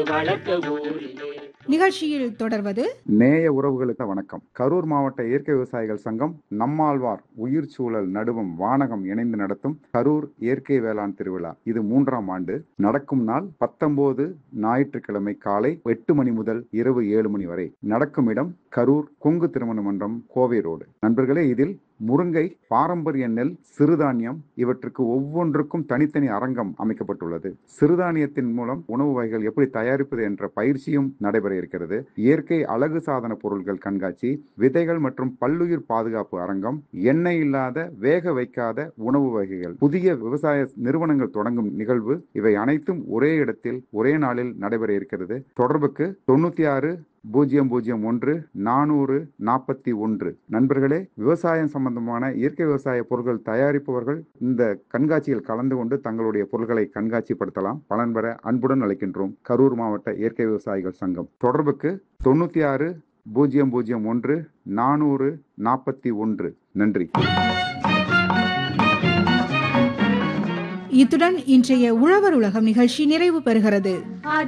வளர்க்க ஊரிலே நிகழ்ச்சியில் தொடர்வது நேய உறவுகளுக்கு வணக்கம் கரூர் மாவட்ட இயற்கை விவசாயிகள் சங்கம் நம்மாழ்வார் உயிர் சூழல் நடுவம் வானகம் இணைந்து நடத்தும் கரூர் இயற்கை வேளாண் திருவிழா இது மூன்றாம் ஆண்டு நடக்கும் நாள் பத்தொன்பது ஞாயிற்றுக்கிழமை காலை எட்டு மணி முதல் இரவு ஏழு மணி வரை நடக்கும் இடம் கரூர் கொங்கு திருமண மன்றம் கோவை ரோடு நண்பர்களே இதில் முருங்கை பாரம்பரிய நெல் சிறுதானியம் இவற்றுக்கு ஒவ்வொன்றுக்கும் தனித்தனி அரங்கம் அமைக்கப்பட்டுள்ளது சிறுதானியத்தின் மூலம் உணவு வகைகள் எப்படி தயாரிப்பது என்ற பயிற்சியும் நடைபெற இருக்கிறது இயற்கை அழகு சாதன பொருட்கள் கண்காட்சி விதைகள் மற்றும் பல்லுயிர் பாதுகாப்பு அரங்கம் எண்ணெய் இல்லாத வேக வைக்காத உணவு வகைகள் புதிய விவசாய நிறுவனங்கள் தொடங்கும் நிகழ்வு இவை அனைத்தும் ஒரே இடத்தில் ஒரே நாளில் நடைபெற இருக்கிறது தொடர்புக்கு தொண்ணூத்தி ஆறு பூஜ்ஜியம் பூஜ்ஜியம் ஒன்று நானூறு நாற்பத்தி ஒன்று நண்பர்களே விவசாயம் சம்பந்தமான இயற்கை விவசாய பொருட்கள் தயாரிப்பவர்கள் இந்த கண்காட்சியில் கலந்து கொண்டு தங்களுடைய பொருட்களை கண்காட்சிப்படுத்தலாம் பலன் பெற அன்புடன் அழைக்கின்றோம் கரூர் மாவட்ட இயற்கை விவசாயிகள் சங்கம் தொடர்புக்கு தொண்ணூத்தி ஆறு பூஜ்ஜியம் பூஜ்ஜியம் ஒன்று நானூறு நாற்பத்தி ஒன்று நன்றி இத்துடன் இன்றைய உழவர் உலகம் நிகழ்ச்சி நிறைவு பெறுகிறது